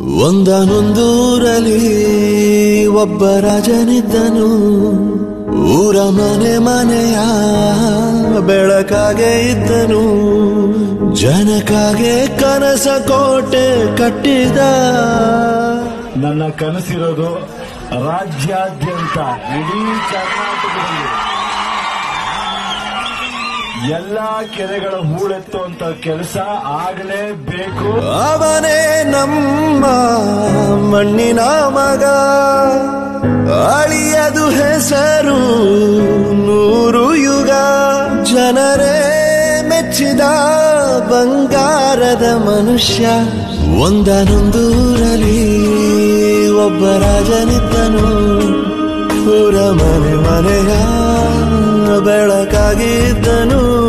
ಒಂದನೊಂದೂರಲ್ಲಿ ಒಬ್ಬ ರಾಜನಿದ್ದನು ಊರ ಮನೆ ಮನೆಯ ಬೆಳಕಾಗೆ ಇದ್ದನು ಜನಕಾಗೆ ಕನಸ ಕೋಟೆ ಕಟ್ಟಿದ ನನ್ನ ಕನಸಿರೋದು ರಾಜ್ಯಾದ್ಯಂತ ಇಡೀ ಕರ್ನಾಟಕದಲ್ಲಿ ಎಲ್ಲಾ ಕೆರೆಗಳ ಹೂಳೆತ್ತುವಂತ ಕೆಲಸ ಆಗಲೇಬೇಕು ಅವನೇ ನಮ್ಮ ಮಣ್ಣಿನ ಮಗ ಅಳಿಯದು ಹೆಸರು ನೂರು ಯುಗ ಜನರೇ ಮೆಚ್ಚಿದ ಬಂಗಾರದ ಮನುಷ್ಯ ಒಂದನೊಂದೂರಲ್ಲಿ ಒಬ್ಬ ರಾಜನಿದ್ದನು ಊರ ಮನೆ ಮನೆಯ ಬೆಳಕಾಗಿದ್ದನು